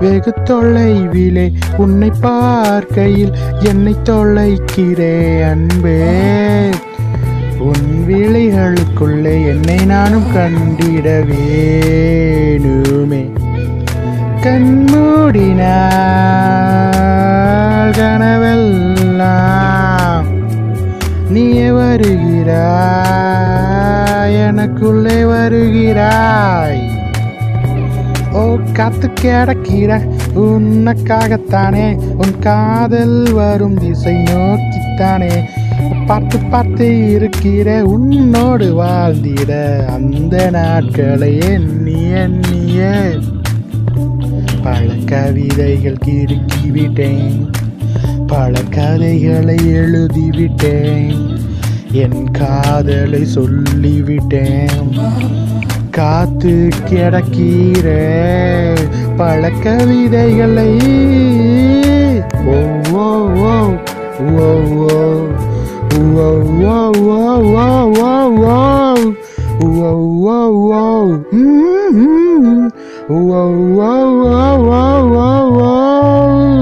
வெகு தொலைவிலே உன்னை பார்க்கையில் என்னை தொலைக்கிறே அன்பே உன் விழிகளுக்குள்ளே என்னை நானும் கண்டிட வேணுமே கண்மூடினால் கனவெல்லாம் நீயே வருகிறாய் எனக்குள்ளே வருகிறாய் ஓ காத்து கிடக்கிற உனக்காகத்தானே உன் காதல் வரும் திசை நோக்கித்தானே பார்த்து பார்த்து இருக்கிற உன்னோடு வாழ்ந்திட அந்த நாட்களை எண்ணி எண்ணியே பல கவிதைகள் கிறுக்கிவிட்டேன் பல கதைகளை எழுதிவிட்டேன் என் காதலை சொல்லிவிட்டேன் காத்து கிடக்கிற பல கவிதைகளை ஓ ஓ ஓ ஓ ஓ ஓ ஓ ஓ ஓ ஓ ஓ Whoa, whoa, whoa. Mm-hmm. Whoa, whoa, whoa, whoa, whoa, whoa.